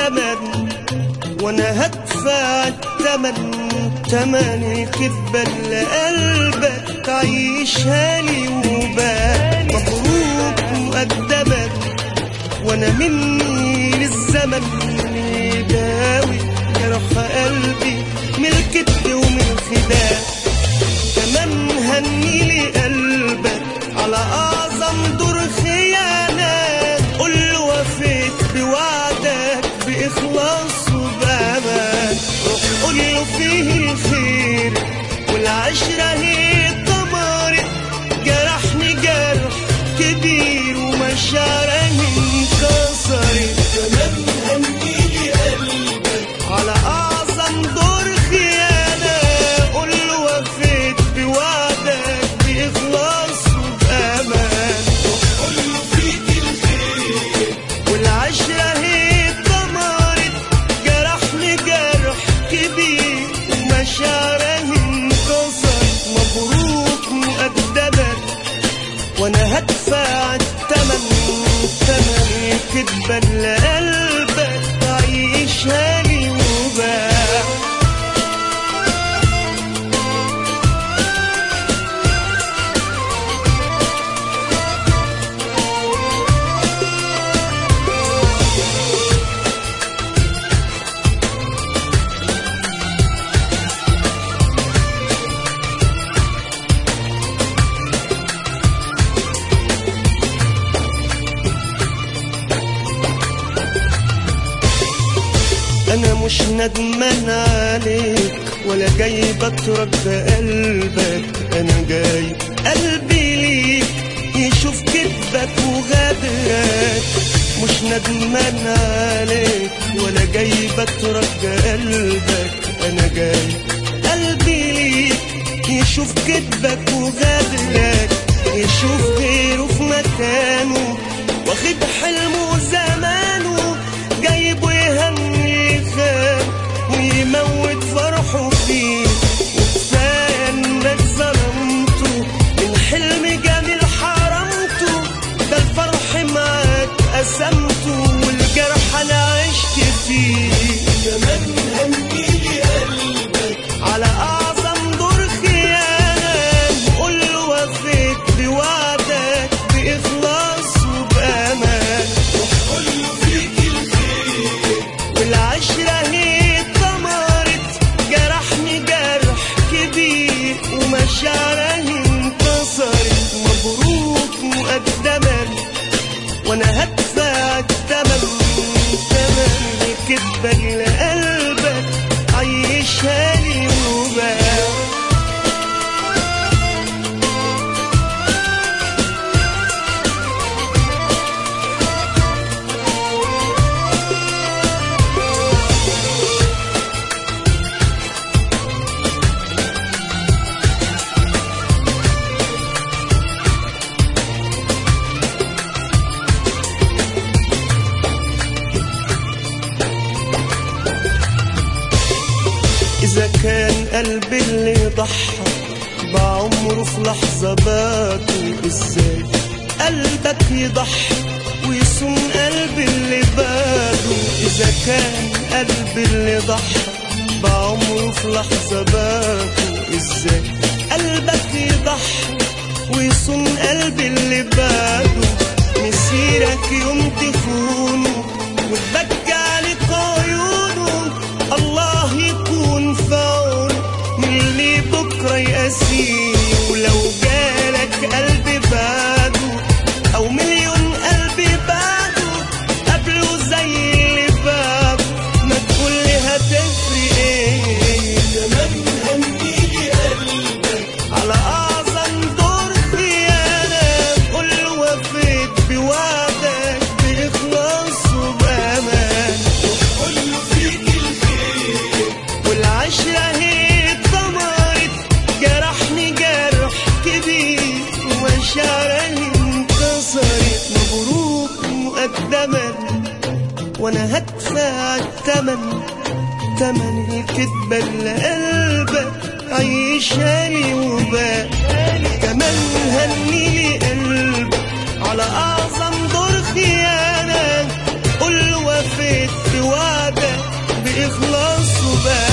مقدما وانا هدفع التمن تمن الكذبة اللي قلبك تعيشها لي وبال مبروك مقدما وانا مني للزمن يداوي جرح قلبي من الكذب ومن الخداع كمان هني لي قلبك على اعظم دور خيانة قول له وفيت بوعدك باخلاص وبامان روح قول له فيه الخير والعشرة هي اتدمرت جرحني جرح كبير ومشاعري انكسرت كمان هني لي قلبك على اعظم دور خيانة قول له وفيت بوعدك باخلاص وبامان قول له فيك الخير والعشرة هي اتدمرت جرحني جرح كبير ومشاعري انكسرت مبروك مقدما وانا هدفع التمن تمن الكدبة اللي قلبك تعيشها لي وباع انا مش ندمان عليك ولا جاي بترك بقلبك انا جاي قلبي ليك يشوف كذبك وغدرك مش ندمان عليك ولا جاي بترك بقلبك انا جاي قلبي ليك يشوف كذبك وغدرك يشوف غيره في مكانه واخد حلمه وزمانه جايبه يهني خان ويموت فرحه فيه وكفايه انك ظلمته من حلم جميل حرمته ده الفرح معاك قسمته والجرح انا عشت فيه كمان هنجيلي قلبك على اعظم دور خيانه قول له وفيت بوعدك باخلاص وبامان قول له فيك الخير والعشرة هي اتدمرت جرحني جرح كبير ومشاعري انكسرت مبروك مقدما وانا هدفع التمن تمن الكدبة اللي قلبك عيشها لي وباع إذا كان قلبي اللي ضحى بعمره في لحظة باته إزاي قلبك يضحي ويصون قلبي اللي باته إذا كان قلبي اللي ضحى بعمره في لحظة باته إزاي قلبك يضحي ويصون قلبي اللي باته مسيرك يوم تخونه وتبكي عليك عيونه الله يكون في عونه من اللي بكره يقاسيه ولو جالك قلب بعده او مليون قلب بعده قبله زي اللي بعده ما تقول لي هتفرق ايه كمان هنجيلي قلبك على اعظم دور خيانه قول له وفيت بوعدك باخلاص وبامان قول له فيك الخير والعشرة هي اتدمرت جرحني جرح كبير ومشاعري انكسرت مبروك مقدما وانا هدفع التمن تمن الكدبة اللي قلبك عيشها لي وباء كمان هني لي قلبك على اعظم دور خيانة قول له وفيت بوعدك بإخلاص وبقى